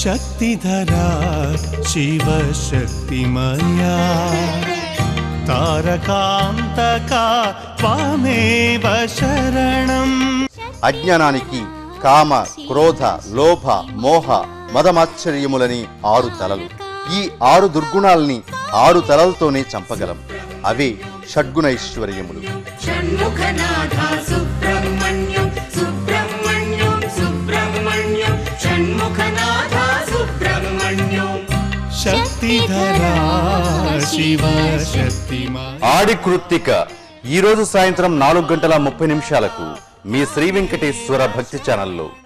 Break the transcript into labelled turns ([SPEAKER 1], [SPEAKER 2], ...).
[SPEAKER 1] శక్తిధరా శివశక్తిమయా తారకాంతకా త్వామేవ శరణం
[SPEAKER 2] అజ్ఞానానికి కామ క్రోధ లోభ మోహ మదమాశ్చర్యములని ఆరు తలలు ఈ ఆరు దుర్గుణాల్ని ఆరు తలలతోనే చంపగలం అవే షడ్గుణైశ్వర్యములు
[SPEAKER 3] षण्मुखनाथ सुब्रह्मण्यं सुब्रह्मण्यं सुब्रह्मण्यं षण्मुखनाथ सुब्रह्मण्यं
[SPEAKER 1] శక్తిధరా శివశక్తిమయా
[SPEAKER 2] ఆడి కృత్తిక ఈ రోజు సాయంత్రం నాలుగు గంటల ముప్పై నిమిషాలకు మీ శ్రీ వెంకటేశ్వర భక్తి ఛానల్లో